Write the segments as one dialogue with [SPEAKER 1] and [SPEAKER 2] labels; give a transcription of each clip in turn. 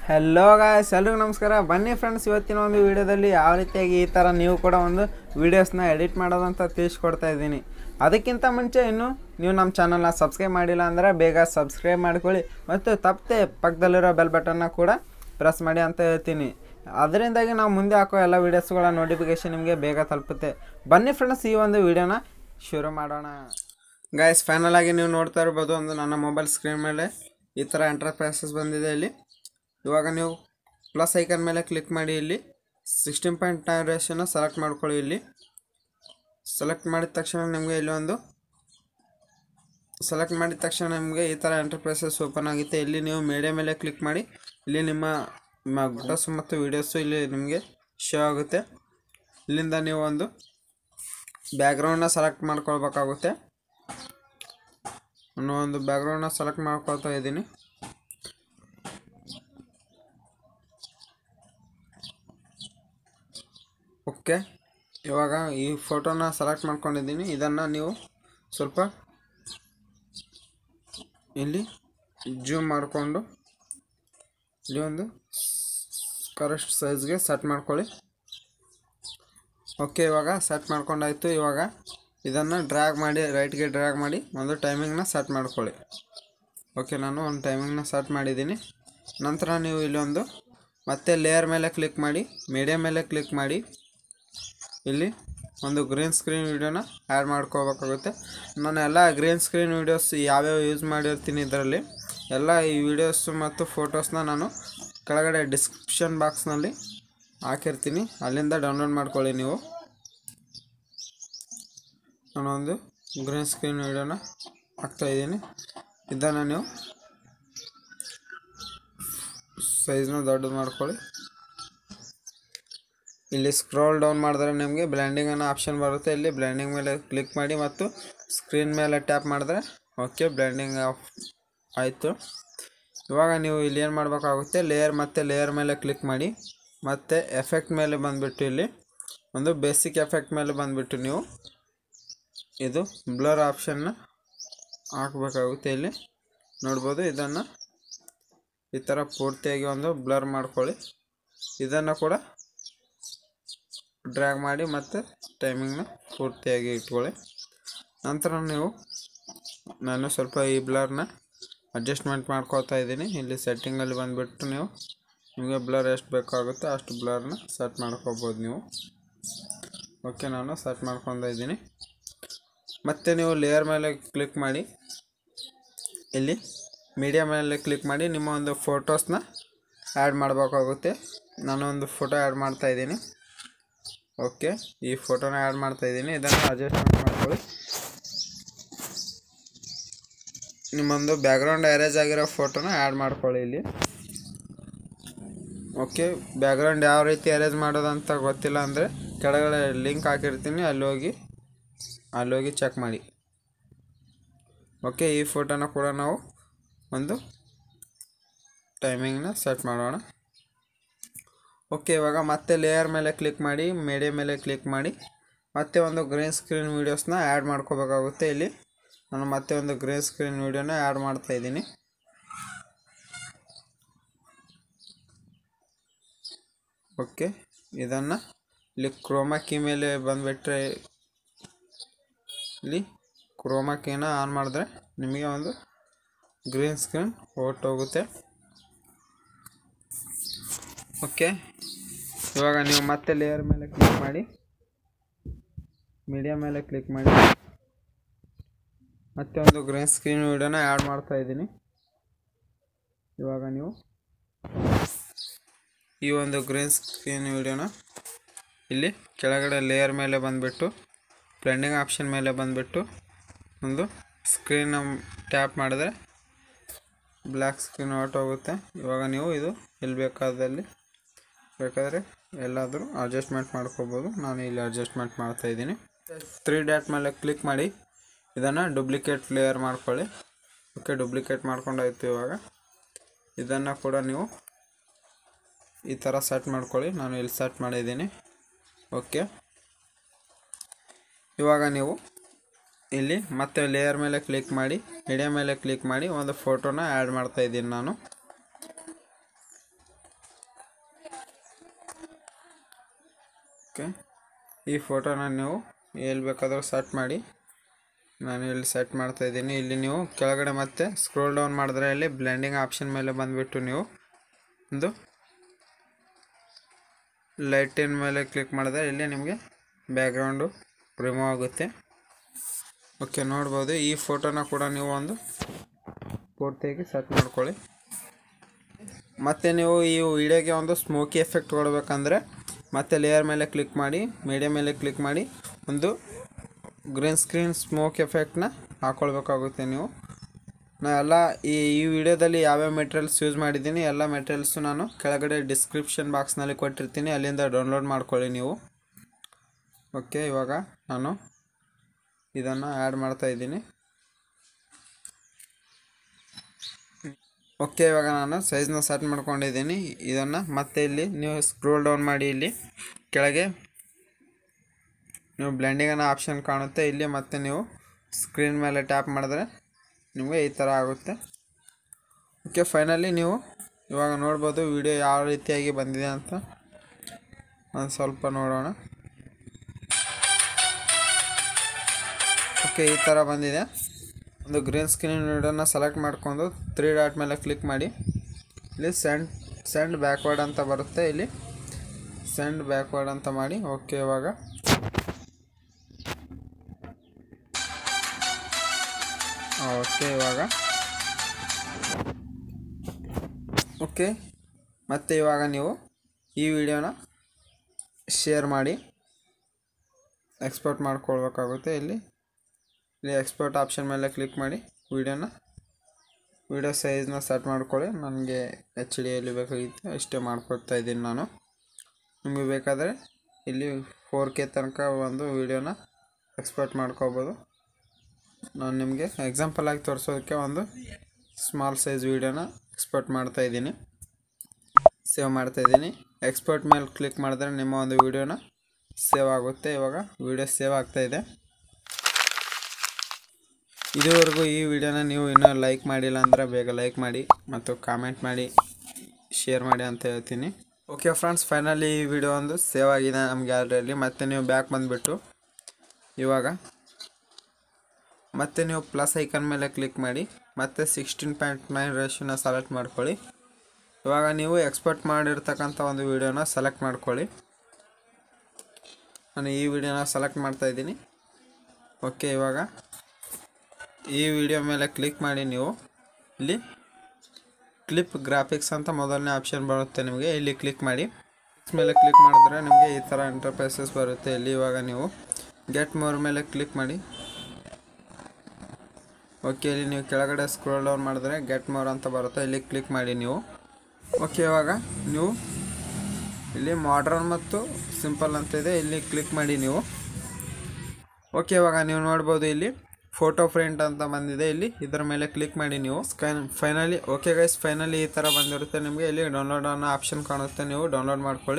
[SPEAKER 1] hello guys ಎಲ್ರಿಗೂ ನಮಸ್ಕಾರ ಬನ್ನಿ ಫ್ರೆಂಡ್ಸ್ ಇವತ್ತಿನ ಒಂದು ವಿಡಿಯೋದಲ್ಲಿ ಯಾವ ರೀತಿಯಾಗಿ ಈ ಥರ ನೀವು ಕೂಡ ಒಂದು ವೀಡಿಯೋಸ್ನ ಎಡಿಟ್ ಮಾಡೋದಂತ ತಿಳಿಸ್ಕೊಡ್ತಾ ಇದ್ದೀನಿ ಅದಕ್ಕಿಂತ ಮುಂಚೆ ಇನ್ನು ನೀವು ನಮ್ಮ ಚಾನಲ್ನ ಸಬ್ಸ್ಕ್ರೈಬ್ ಮಾಡಿಲ್ಲ ಅಂದರೆ ಬೇಗ ಸಬ್ಸ್ಕ್ರೈಬ್ ಮಾಡ್ಕೊಳ್ಳಿ ಮತ್ತು ತಪ್ಪದೆ ಪಕ್ಕದಲ್ಲಿರೋ ಬೆಲ್ ಬಟನ್ನ ಕೂಡ ಪ್ರೆಸ್ ಮಾಡಿ ಅಂತ ಹೇಳ್ತೀನಿ ಅದರಿಂದಾಗಿ ನಾವು ಮುಂದೆ ಹಾಕೋ ಎಲ್ಲ ವೀಡಿಯೋಸ್ಗಳ ನೋಟಿಫಿಕೇಶನ್ ನಿಮಗೆ ಬೇಗ ತಲುಪುತ್ತೆ ಬನ್ನಿ ಫ್ರೆಂಡ್ಸ್ ಈ ಒಂದು ವಿಡಿಯೋನ ಶುರು ಮಾಡೋಣ ಗಾಯ್ಸ್ ಫೈನಲ್ ಆಗಿ ನೀವು ನೋಡ್ತಾ ಇರ್ಬೋದು ಒಂದು ನನ್ನ ಮೊಬೈಲ್ ಸ್ಕ್ರೀನ್ ಮೇಲೆ ಈ ಥರ ಎಂಟರ್ಪ್ರೈಸಸ್ ಬಂದಿದೆ ಇಲ್ಲಿ ಇವಾಗ ನೀವು ಪ್ಲಸ್ ಐಕನ್ ಮೇಲೆ ಕ್ಲಿಕ್ ಮಾಡಿ ಇಲ್ಲಿ ಸಿಕ್ಸ್ಟೀನ್ ಪಾಯಿಂಟ್ ನೈನ್ ರೇಷನ್ನ ಸೆಲೆಕ್ಟ್ ಮಾಡ್ಕೊಳ್ಳಿ ಇಲ್ಲಿ ಸೆಲೆಕ್ಟ್ ಮಾಡಿದ ತಕ್ಷಣ ನಿಮಗೆ ಇಲ್ಲಿ ಒಂದು ಸೆಲೆಕ್ಟ್ ಮಾಡಿದ ತಕ್ಷಣ ನಿಮಗೆ ಈ ಥರ ಎಂಟರ್ಪ್ರೈಸಸ್ ಓಪನ್ ಆಗುತ್ತೆ ಇಲ್ಲಿ ನೀವು ಮೀಡಿಯಾ ಮೇಲೆ ಕ್ಲಿಕ್ ಮಾಡಿ ಇಲ್ಲಿ ನಿಮ್ಮ ನಿಮ್ಮ ಫೋಟೋಸ್ ಮತ್ತು ವೀಡಿಯೋಸು ಇಲ್ಲಿ ನಿಮಗೆ ಶೋ ಆಗುತ್ತೆ ಇಲ್ಲಿಂದ ನೀವು ಒಂದು ಬ್ಯಾಕ್ಗ್ರೌಂಡನ್ನ ಸೆಲೆಕ್ಟ್ ಮಾಡ್ಕೊಳ್ಬೇಕಾಗುತ್ತೆ ನಾನು ಒಂದು ಬ್ಯಾಕ್ಗ್ರೌಂಡನ್ನ ಸೆಲೆಕ್ಟ್ ಮಾಡ್ಕೊಳ್ತಾ ಇದ್ದೀನಿ ಓಕೆ ಇವಾಗ ಈ ಫೋಟೋನ ಸೆಲೆಕ್ಟ್ ಮಾಡ್ಕೊಂಡಿದ್ದೀನಿ ಇದನ್ನು ನೀವು ಸ್ವಲ್ಪ ಇಲ್ಲಿ ಜೂಮ್ ಮಾಡಿಕೊಂಡು ಇಲ್ಲಿ ಒಂದು ಕರೆಕ್ಟ್ ಸೈಜ್ಗೆ ಸೆಟ್ ಮಾಡ್ಕೊಳ್ಳಿ ಓಕೆ ಇವಾಗ ಸೆಟ್ ಮಾಡ್ಕೊಂಡಾಯ್ತು ಇವಾಗ ಇದನ್ನು ಡ್ರ್ಯಾಗ್ ಮಾಡಿ ರೈಟ್ಗೆ ಡ್ರ್ಯಾಗ್ ಮಾಡಿ ಒಂದು ಟೈಮಿಂಗ್ನ ಸೆಟ್ ಮಾಡ್ಕೊಳ್ಳಿ ಓಕೆ ನಾನು ಒಂದು ಟೈಮಿಂಗ್ನ ಸೆಟ್ ಮಾಡಿದ್ದೀನಿ ನಂತರ ನೀವು ಇಲ್ಲೊಂದು ಮತ್ತೆ ಲೇಯರ್ ಮೇಲೆ ಕ್ಲಿಕ್ ಮಾಡಿ ಮೀಡಿಯಾ ಮೇಲೆ ಕ್ಲಿಕ್ ಮಾಡಿ ಇಲ್ಲಿ ಒಂದು ಗ್ರೀನ್ ಸ್ಕ್ರೀನ್ ವಿಡಿಯೋನ ಆ್ಯಡ್ ಮಾಡ್ಕೋಬೇಕಾಗುತ್ತೆ ನಾನು ಎಲ್ಲ ಗ್ರೀನ್ ಸ್ಕ್ರೀನ್ ವೀಡಿಯೋಸ್ ಯಾವ್ಯಾವ ಯೂಸ್ ಮಾಡಿರ್ತೀನಿ ಇದರಲ್ಲಿ ಎಲ್ಲ ಈ ವಿಡಿಯೋಸ್ ಮತ್ತು ಫೋಟೋಸ್ನ ನಾನು ಕೆಳಗಡೆ ಡಿಸ್ಕ್ರಿಪ್ಷನ್ ಬಾಕ್ಸ್ನಲ್ಲಿ ಹಾಕಿರ್ತೀನಿ ಅಲ್ಲಿಂದ ಡೌನ್ಲೋಡ್ ಮಾಡ್ಕೊಳ್ಳಿ ನೀವು ನಾನೊಂದು ಗ್ರೀನ್ ಸ್ಕ್ರೀನ್ ವಿಡಿಯೋನ ಹಾಕ್ತಾಯಿದ್ದೀನಿ ಇದನ್ನು ನೀವು ಸೈಜ್ನ ದೊಡ್ಡದು ಮಾಡ್ಕೊಳ್ಳಿ ಇಲ್ಲಿ ಸ್ಕ್ರೋಲ್ ಡೌನ್ ಮಾಡಿದ್ರೆ ನಿಮಗೆ ಬ್ಲ್ಯಾಂಡಿಂಗ್ ಅನ್ನೋ ಆಪ್ಷನ್ ಬರುತ್ತೆ ಇಲ್ಲಿ ಬ್ಲ್ಯಾಂಡಿಂಗ್ ಮೇಲೆ ಕ್ಲಿಕ್ ಮಾಡಿ ಮತ್ತು ಸ್ಕ್ರೀನ್ ಮೇಲೆ ಟ್ಯಾಪ್ ಮಾಡಿದ್ರೆ ಓಕೆ ಬ್ಲ್ಯಾಂಡಿಂಗ್ ಆಫ್ ಆಯಿತು ಇವಾಗ ನೀವು ಇಲ್ಲಿ ಏನು ಮಾಡಬೇಕಾಗುತ್ತೆ ಲೇಯರ್ ಮತ್ತು ಲೇಯರ್ ಮೇಲೆ ಕ್ಲಿಕ್ ಮಾಡಿ ಮತ್ತು ಎಫೆಕ್ಟ್ ಮೇಲೆ ಬಂದುಬಿಟ್ಟು ಇಲ್ಲಿ ಒಂದು ಬೇಸಿಕ್ ಎಫೆಕ್ಟ್ ಮೇಲೆ ಬಂದುಬಿಟ್ಟು ನೀವು ಇದು ಬ್ಲರ್ ಆಪ್ಷನ್ನ ಹಾಕಬೇಕಾಗುತ್ತೆ ಇಲ್ಲಿ ನೋಡ್ಬೋದು ಇದನ್ನು ಈ ಥರ ಪೂರ್ತಿಯಾಗಿ ಒಂದು ಬ್ಲರ್ ಮಾಡ್ಕೊಳ್ಳಿ ಇದನ್ನು ಕೂಡ ಡ್ರ್ಯಾಗ್ ಮಾಡಿ ಮತ್ತು ಟೈಮಿಂಗ್ನ ಪೂರ್ತಿಯಾಗಿ ಇಟ್ಕೊಳ್ಳಿ ನಂತರ ನೀವು ನಾನು ಸ್ವಲ್ಪ ಈ ಬ್ಲರ್ನ ಅಡ್ಜಸ್ಟ್ಮೆಂಟ್ ಮಾಡ್ಕೋತಾ ಇದ್ದೀನಿ ಇಲ್ಲಿ ಸೆಟ್ಟಿಂಗಲ್ಲಿ ಬಂದುಬಿಟ್ಟು ನೀವು ನಿಮಗೆ ಬ್ಲರ್ ಎಷ್ಟು ಬೇಕಾಗುತ್ತೆ ಅಷ್ಟು ಬ್ಲರ್ನ ಸೆಟ್ ಮಾಡ್ಕೋಬೋದು ನೀವು ಓಕೆ ನಾನು ಸೆಟ್ ಮಾಡ್ಕೊತಾ ಇದ್ದೀನಿ ಮತ್ತು ನೀವು ಲೇಯರ್ ಮೇಲೆ ಕ್ಲಿಕ್ ಮಾಡಿ ಇಲ್ಲಿ ಮೀಡಿಯಾ ಮೇಲೆ ಕ್ಲಿಕ್ ಮಾಡಿ ನಿಮ್ಮ ಒಂದು ಫೋಟೋಸ್ನ ಆ್ಯಡ್ ಮಾಡಬೇಕಾಗುತ್ತೆ ನಾನು ಒಂದು ಫೋಟೋ ಆ್ಯಡ್ ಮಾಡ್ತಾ ಇದ್ದೀನಿ ಓಕೆ ಈ ಫೋಟೋನ ಆ್ಯಡ್ ಮಾಡ್ತಾ ಇದ್ದೀನಿ ಇದನ್ನು ಅಡ್ಜಸ್ಟ್ಮೆಂಟ್ ಮಾಡ್ಕೊಳ್ಳಿ ನಿಮ್ಮೊಂದು ಬ್ಯಾಕ್ಗ್ರೌಂಡ್ ಅರೇಂಜ್ ಆಗಿರೋ ಫೋಟೋನ ಆ್ಯಡ್ ಮಾಡ್ಕೊಳ್ಳಿ ಇಲ್ಲಿ ಓಕೆ ಬ್ಯಾಕ್ಗ್ರೌಂಡ್ ಯಾವ ರೀತಿ ಅರೇಂಜ್ ಮಾಡೋದಂತ ಗೊತ್ತಿಲ್ಲ ಅಂದರೆ ಕೆಳಗಡೆ ಲಿಂಕ್ ಹಾಕಿರ್ತೀನಿ ಅಲ್ಲಿ ಹೋಗಿ ಅಲ್ಲಿ ಹೋಗಿ ಚೆಕ್ ಮಾಡಿ ಓಕೆ ಈ ಫೋಟೋನ ಕೂಡ ನಾವು ಒಂದು ಟೈಮಿಂಗ್ನ ಸೆಟ್ ಮಾಡೋಣ ಓಕೆ ಇವಾಗ ಮತ್ತೆ ಲೇಯರ್ ಮೇಲೆ ಕ್ಲಿಕ್ ಮಾಡಿ ಮೀಡಿಯಾ ಮೇಲೆ ಕ್ಲಿಕ್ ಮಾಡಿ ಮತ್ತೆ ಒಂದು ಗ್ರೀನ್ ಸ್ಕ್ರೀನ್ ವೀಡಿಯೋಸ್ನ ಆ್ಯಡ್ ಮಾಡ್ಕೋಬೇಕಾಗುತ್ತೆ ಇಲ್ಲಿ ನಾನು ಮತ್ತೆ ಒಂದು ಗ್ರೀನ್ ಸ್ಕ್ರೀನ್ ವೀಡಿಯೋನ ಆ್ಯಡ್ ಮಾಡ್ತಾ ಇದ್ದೀನಿ ಓಕೆ ಇದನ್ನು ಇಲ್ಲಿ ಕ್ರೋಮಾ ಕೀ ಮೇಲೆ ಬಂದುಬಿಟ್ರೆ ಇಲ್ಲಿ ಕ್ರೋಮಾ ಕೀನ ಆನ್ ಮಾಡಿದ್ರೆ ನಿಮಗೆ ಒಂದು ಗ್ರೀನ್ ಸ್ಕ್ರೀನ್ ಹೊರಟೋಗುತ್ತೆ ಓಕೆ ಇವಾಗ ನೀವು ಮತ್ತೆ ಲೇಯರ್ ಮೇಲೆ ಕ್ಲಿಕ್ ಮಾಡಿ ಮೀಡಿಯಾ ಮೇಲೆ ಕ್ಲಿಕ್ ಮಾಡಿ ಮತ್ತೆ ಒಂದು ಗ್ರೀನ್ ಸ್ಕ್ರೀನ್ ವಿಡಿಯೋನ ಆ್ಯಡ್ ಮಾಡ್ತಾ ಇದ್ದೀನಿ ಇವಾಗ ನೀವು ಈ ಒಂದು ಗ್ರೀನ್ ಸ್ಕ್ರೀನ್ ವಿಡಿಯೋನ ಇಲ್ಲಿ ಕೆಳಗಡೆ ಲೇಯರ್ ಮೇಲೆ ಬಂದುಬಿಟ್ಟು ಬ್ಲೆಂಡಿಂಗ್ ಆಪ್ಷನ್ ಮೇಲೆ ಬಂದುಬಿಟ್ಟು ಒಂದು ಸ್ಕ್ರೀನ್ ಟ್ಯಾಪ್ ಮಾಡಿದ್ರೆ ಬ್ಲ್ಯಾಕ್ ಸ್ಕ್ರೀನ್ ಔಟ್ ಹೋಗುತ್ತೆ ಇವಾಗ ನೀವು ಇದು ಎಲ್ಲಿ ಬೇಕಾದಲ್ಲಿ ಬೇಕಾದರೆ ಎಲ್ಲಾದರೂ ಅಡ್ಜಸ್ಟ್ಮೆಂಟ್ ಮಾಡ್ಕೋಬೋದು ನಾನು ಇಲ್ಲಿ ಅಡ್ಜಸ್ಟ್ಮೆಂಟ್ ಮಾಡ್ತಾ ಇದ್ದೀನಿ ತ್ರೀ ಡಾಟ್ ಮೇಲೆ ಕ್ಲಿಕ್ ಮಾಡಿ ಇದನ್ನು ಡುಪ್ಲಿಕೇಟ್ ಲೇಯರ್ ಮಾಡ್ಕೊಳ್ಳಿ ಓಕೆ ಡುಪ್ಲಿಕೇಟ್ ಮಾಡ್ಕೊಂಡಾಯ್ತು ಇವಾಗ ಇದನ್ನು ಕೂಡ ನೀವು ಈ ಥರ ಸೆಟ್ ಮಾಡ್ಕೊಳ್ಳಿ ನಾನು ಇಲ್ಲಿ ಸೆಟ್ ಮಾಡಿದ್ದೀನಿ ಓಕೆ ಇವಾಗ ನೀವು ಇಲ್ಲಿ ಮತ್ತೆ ಲೇಯರ್ ಮೇಲೆ ಕ್ಲಿಕ್ ಮಾಡಿ ಮೀಡಿಯಾ ಮೇಲೆ ಕ್ಲಿಕ್ ಮಾಡಿ ಒಂದು ಫೋಟೋನ ಆ್ಯಡ್ ಮಾಡ್ತಾ ಇದ್ದೀನಿ ನಾನು ಓಕೆ ಈ ಫೋಟೋನ ನೀವು ಎಲ್ಲಿ ಬೇಕಾದರೂ ಸೆಟ್ ಮಾಡಿ ನಾನು ಇಲ್ಲಿ ಸೆಟ್ ಮಾಡ್ತಾ ಇದ್ದೀನಿ ಇಲ್ಲಿ ನೀವು ಕೆಳಗಡೆ ಮತ್ತೆ ಸ್ಕ್ರೋಲ್ ಡೌನ್ ಮಾಡಿದ್ರೆ ಇಲ್ಲಿ ಬ್ಲೆಂಡಿಂಗ್ ಆಪ್ಷನ್ ಮೇಲೆ ಬಂದುಬಿಟ್ಟು ನೀವು ಒಂದು ಲೈಟಿನ ಮೇಲೆ ಕ್ಲಿಕ್ ಮಾಡಿದ್ರೆ ಇಲ್ಲಿ ನಿಮಗೆ ಬ್ಯಾಕ್ಗ್ರೌಂಡು ರಿಮೂವ್ ಆಗುತ್ತೆ ಓಕೆ ನೋಡ್ಬೋದು ಈ ಫೋಟೋನ ಕೂಡ ನೀವು ಒಂದು ಪೂರ್ತಿಯಾಗಿ ಸೆಟ್ ಮಾಡ್ಕೊಳ್ಳಿ ಮತ್ತು ನೀವು ಈ ವಿಡಿಯೋಗೆ ಒಂದು ಸ್ಮೋಕಿ ಎಫೆಕ್ಟ್ ಕೊಡಬೇಕಂದ್ರೆ ಮತ್ತೆ ಲೇಯರ್ ಮೇಲೆ ಕ್ಲಿಕ್ ಮಾಡಿ ಮೀಡಿಯಾ ಮೇಲೆ ಕ್ಲಿಕ್ ಮಾಡಿ ಒಂದು ಗ್ರೀನ್ ಸ್ಕ್ರೀನ್ ಸ್ಮೋಕ್ ಎಫೆಕ್ಟ್ನ ಹಾಕ್ಕೊಳ್ಬೇಕಾಗುತ್ತೆ ನೀವು ನಾ ಎಲ್ಲ ಈ ಈ ವಿಡಿಯೋದಲ್ಲಿ ಯಾವ್ಯಾವ ಮೆಟೀರಿಯಲ್ಸ್ ಯೂಸ್ ಮಾಡಿದ್ದೀನಿ ಎಲ್ಲ ಮೆಟೀರಿಯಲ್ಸು ನಾನು ಕೆಳಗಡೆ ಡಿಸ್ಕ್ರಿಪ್ಷನ್ ಬಾಕ್ಸ್ನಲ್ಲಿ ಕೊಟ್ಟಿರ್ತೀನಿ ಅಲ್ಲಿಂದ ಡೌನ್ಲೋಡ್ ಮಾಡ್ಕೊಳ್ಳಿ ನೀವು ಓಕೆ ಇವಾಗ ನಾನು ಇದನ್ನು ಆ್ಯಡ್ ಮಾಡ್ತಾ ಇದ್ದೀನಿ ಓಕೆ ಇವಾಗ ನಾನು ಸೈಜ್ನ ಸೆಟ್ ಮಾಡ್ಕೊಂಡಿದ್ದೀನಿ ಇದನ್ನು ಮತ್ತೆ ಇಲ್ಲಿ ನೀವು ಸ್ಕ್ರೋಲ್ ಡೌನ್ ಮಾಡಿ ಇಲ್ಲಿ ಕೆಳಗೆ ನೀವು ಬ್ಲೆಂಡಿಂಗ್ ಅನ್ನೋ ಆಪ್ಷನ್ ಕಾಣುತ್ತೆ ಇಲ್ಲಿ ಮತ್ತೆ ನೀವು ಸ್ಕ್ರೀನ್ ಮೇಲೆ ಟ್ಯಾಪ್ ಮಾಡಿದ್ರೆ ನಿಮಗೆ ಈ ಥರ ಆಗುತ್ತೆ ಓಕೆ ಫೈನಲಿ ನೀವು ಇವಾಗ ನೋಡ್ಬೋದು ವಿಡಿಯೋ ಯಾವ ರೀತಿಯಾಗಿ ಬಂದಿದೆ ಅಂತ ಒಂದು ಸ್ವಲ್ಪ ನೋಡೋಣ ಓಕೆ ಈ ಥರ ಬಂದಿದೆ ಒಂದು ಗ್ರೀನ್ ಸ್ಕ್ರೀನ್ ವಿಡಿಯೋನ ಸೆಲೆಕ್ಟ್ ಮಾಡ್ಕೊಂಡು ತ್ರೀ ಡಾಟ್ ಮೇಲೆ ಕ್ಲಿಕ್ ಮಾಡಿ ಇಲ್ಲಿ ಸೆಂಡ್ ಸೆಂಡ್ ಬ್ಯಾಕ್ವರ್ಡ್ ಅಂತ ಬರುತ್ತೆ ಇಲ್ಲಿ ಸೆಂಡ್ ಬ್ಯಾಕ್ವರ್ಡ್ ಅಂತ ಮಾಡಿ ಓಕೆ ಇವಾಗ ಓಕೆ ಇವಾಗ ಓಕೆ ಮತ್ತು ಇವಾಗ ನೀವು ಈ ವಿಡಿಯೋನ ಶೇರ್ ಮಾಡಿ ಎಕ್ಸ್ಪೋರ್ಟ್ ಮಾಡ್ಕೊಳ್ಬೇಕಾಗುತ್ತೆ ಇಲ್ಲಿ ಇಲ್ಲಿ ಎಕ್ಸ್ಪೋರ್ಟ್ ಆಪ್ಷನ್ ಮೇಲೆ ಕ್ಲಿಕ್ ಮಾಡಿ ವಿಡಿಯೋನ ವಿಡಿಯೋ ಸೈಜ್ನ ಸೆಟ್ ಮಾಡ್ಕೊಳ್ಳಿ ನನಗೆ ಎಚ್ ಡಿಯಲ್ಲಿ ಬೇಕಾಗಿತ್ತು ಇಷ್ಟೇ ಮಾಡ್ಕೊಳ್ತಾ ಇದ್ದೀನಿ ನಾನು ನಿಮಗೆ ಬೇಕಾದರೆ ಇಲ್ಲಿ ಫೋರ್ ಕೆ ತನಕ ಒಂದು ವಿಡಿಯೋನ ಎಕ್ಸ್ಪೋರ್ಟ್ ಮಾಡ್ಕೋಬೋದು ನಾನು ನಿಮಗೆ ಎಕ್ಸಾಂಪಲ್ ಆಗಿ ತೋರಿಸೋದಕ್ಕೆ ಒಂದು ಸ್ಮಾಲ್ ಸೈಜ್ ವೀಡಿಯೋನ ಎಕ್ಸ್ಪೋರ್ಟ್ ಮಾಡ್ತಾ ಇದ್ದೀನಿ ಸೇವ್ ಮಾಡ್ತಾ ಇದ್ದೀನಿ ಎಕ್ಸ್ಪೋರ್ಟ್ ಮೇಲೆ ಕ್ಲಿಕ್ ಮಾಡಿದ್ರೆ ನಿಮ್ಮ ಒಂದು ವೀಡಿಯೋನ ಸೇವ್ ಆಗುತ್ತೆ ಇವಾಗ ವಿಡಿಯೋ ಸೇವ್ ಆಗ್ತಾ ಇದೆ ಇದುವರೆಗೂ ಈ ವಿಡಿಯೋನ ನೀವು ಇನ್ನೂ ಲೈಕ್ ಮಾಡಿಲ್ಲ ಅಂದರೆ ಬೇಗ ಲೈಕ್ ಮಾಡಿ ಮತ್ತು ಕಾಮೆಂಟ್ ಮಾಡಿ ಶೇರ್ ಮಾಡಿ ಅಂತ ಹೇಳ್ತೀನಿ ಓಕೆ ಫ್ರೆಂಡ್ಸ್ ಫೈನಲಿ ಈ ವಿಡಿಯೋ ಒಂದು ಸೇವ್ ಆಗಿದೆ ನಮ್ಮ ಗ್ಯಾಲರಿಯಲ್ಲಿ ಮತ್ತೆ ನೀವು ಬ್ಯಾಕ್ ಬಂದುಬಿಟ್ಟು ಇವಾಗ ಮತ್ತೆ ನೀವು ಪ್ಲಸ್ ಐಕನ್ ಮೇಲೆ ಕ್ಲಿಕ್ ಮಾಡಿ ಮತ್ತೆ ಸಿಕ್ಸ್ಟೀನ್ ಪಾಯಿಂಟ್ ನೈನ್ ರೇಷನ್ನ ಸೆಲೆಕ್ಟ್ ಮಾಡ್ಕೊಳ್ಳಿ ಇವಾಗ ನೀವು ಎಕ್ಸ್ಪೋರ್ಟ್ ಮಾಡಿರ್ತಕ್ಕಂಥ ಒಂದು ವಿಡಿಯೋನ ಸೆಲೆಕ್ಟ್ ಮಾಡ್ಕೊಳ್ಳಿ ನಾನು ಈ ವಿಡಿಯೋನ ಸೆಲೆಕ್ಟ್ ಮಾಡ್ತಾ ಇದ್ದೀನಿ ಓಕೆ ಇವಾಗ ಈ ವಿಡಿಯೋ ಮೇಲೆ ಕ್ಲಿಕ್ ಮಾಡಿ ನೀವು ಇಲ್ಲಿ ಕ್ಲಿಪ್ ಗ್ರಾಫಿಕ್ಸ್ ಅಂತ ಮೊದಲನೇ ಆಪ್ಷನ್ ಬರುತ್ತೆ ನಿಮಗೆ ಇಲ್ಲಿ ಕ್ಲಿಕ್ ಮಾಡಿ ಮೇಲೆ ಕ್ಲಿಕ್ ಮಾಡಿದ್ರೆ ನಿಮಗೆ ಈ ಥರ ಇಂಟರ್ಫೇಸಸ್ ಬರುತ್ತೆ ಇಲ್ಲಿ ಇವಾಗ ನೀವು ಗೆಟ್ ಮೋರ್ ಮೇಲೆ ಕ್ಲಿಕ್ ಮಾಡಿ ಓಕೆ ಇಲ್ಲಿ ನೀವು ಕೆಳಗಡೆ ಸ್ಕ್ರೋಲ್ ಡೌನ್ ಮಾಡಿದ್ರೆ ಗೆಟ್ ಮೋರ್ ಅಂತ ಬರುತ್ತೆ ಇಲ್ಲಿ ಕ್ಲಿಕ್ ಮಾಡಿ ನೀವು ಓಕೆ ಇವಾಗ ನೀವು ಇಲ್ಲಿ ಮಾಡ್ರನ್ ಮತ್ತು ಸಿಂಪಲ್ ಅಂತ ಇದೆ ಇಲ್ಲಿ ಕ್ಲಿಕ್ ಮಾಡಿ ನೀವು ಓಕೆ ಇವಾಗ ನೀವು ನೋಡ್ಬೋದು ಇಲ್ಲಿ ಫೋಟೋ ಪ್ರಿಂಟ್ ಅಂತ ಬಂದಿದೆ ಇಲ್ಲಿ ಇದರ ಮೇಲೆ ಕ್ಲಿಕ್ ಮಾಡಿ ನೀವು scan finally okay guys finally ಈ ಥರ ಬಂದಿರುತ್ತೆ ನಿಮಗೆ ಇಲ್ಲಿ ಡೌನ್ಲೋಡ್ ಅನ್ನೋ ಆಪ್ಷನ್ ಕಾಣುತ್ತೆ ನೀವು ಡೌನ್ಲೋಡ್ ಮಾಡ್ಕೊಳ್ಳಿ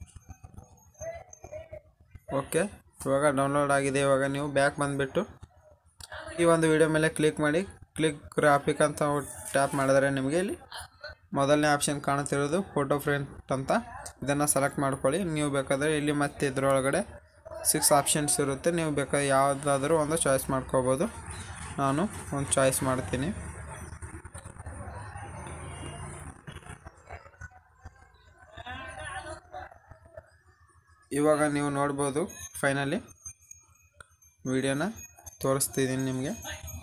[SPEAKER 1] ಓಕೆ ಇವಾಗ ಡೌನ್ಲೋಡ್ ಆಗಿದೆ ಇವಾಗ ನೀವು ಬ್ಯಾಕ್ ಬಂದುಬಿಟ್ಟು ಈ ಒಂದು ವಿಡಿಯೋ ಮೇಲೆ ಕ್ಲಿಕ್ ಮಾಡಿ ಕ್ಲಿಕ್ ಗ್ರಾಫಿಕ್ ಅಂತ ಟ್ಯಾಪ್ ಮಾಡಿದ್ರೆ ನಿಮಗೆ ಇಲ್ಲಿ ಮೊದಲನೇ ಆಪ್ಷನ್ ಕಾಣುತ್ತಿರೋದು ಫೋಟೋ ಪ್ರಿಂಟ್ ಅಂತ ಇದನ್ನು ಸೆಲೆಕ್ಟ್ ಮಾಡ್ಕೊಳ್ಳಿ ನೀವು ಬೇಕಾದರೆ ಇಲ್ಲಿ ಮತ್ತೆ ಇದರೊಳಗಡೆ ಸಿಕ್ಸ್ ಆಪ್ಷನ್ಸ್ ಇರುತ್ತೆ ನೀವು ಬೇಕಾದ್ರೆ ಯಾವುದಾದ್ರೂ ಒಂದು ಚಾಯ್ಸ್ ಮಾಡ್ಕೋಬೋದು ನಾನು ಒಂದು ಚಾಯ್ಸ್ ಮಾಡ್ತೀನಿ ಇವಾಗ ನೀವು ನೋಡ್ಬೋದು ಫೈನಲಿ ವಿಡಿಯೋನ ತೋರಿಸ್ತಿದ್ದೀನಿ ನಿಮಗೆ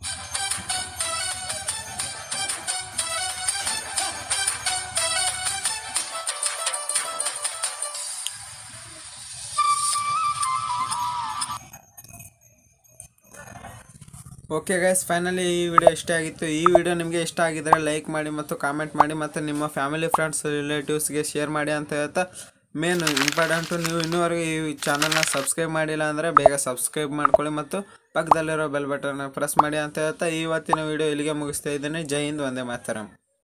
[SPEAKER 1] ಓಕೆ ಗೈಸ್ ಫೈನಲಿ ಈ ವಿಡಿಯೋ ಇಷ್ಟ ಆಗಿತ್ತು ಈ ವಿಡಿಯೋ ನಿಮಗೆ ಇಷ್ಟ ಆಗಿದ್ದರೆ ಲೈಕ್ ಮಾಡಿ ಮತ್ತು ಕಾಮೆಂಟ್ ಮಾಡಿ ಮತ್ತು ನಿಮ್ಮ ಫ್ಯಾಮಿಲಿ ಫ್ರೆಂಡ್ಸ್ ರಿಲೇಟಿವ್ಸ್ಗೆ ಶೇರ್ ಮಾಡಿ ಅಂತ ಹೇಳ್ತಾ ಮೇನ್ ಇಂಪಾರ್ಟೆಂಟು ನೀವು ಇನ್ನೂವರೆಗೂ ಈ ಚಾನಲ್ನ ಸಬ್ಸ್ಕ್ರೈಬ್ ಮಾಡಿಲ್ಲ ಅಂದರೆ ಬೇಗ ಸಬ್ಸ್ಕ್ರೈಬ್ ಮಾಡ್ಕೊಳ್ಳಿ ಮತ್ತು ಪಕ್ಕದಲ್ಲಿರೋ ಬೆಲ್ ಬಟನ್ನ ಪ್ರೆಸ್ ಮಾಡಿ ಅಂತ ಹೇಳ್ತಾ ಇವತ್ತಿನ ವಿಡಿಯೋ ಇಲ್ಲಿಗೆ ಮುಗಿಸ್ತಾ ಇದ್ದೀನಿ ಜೈ ಹಿಂದ್ ಒಂದೇ ಮಾತರಂ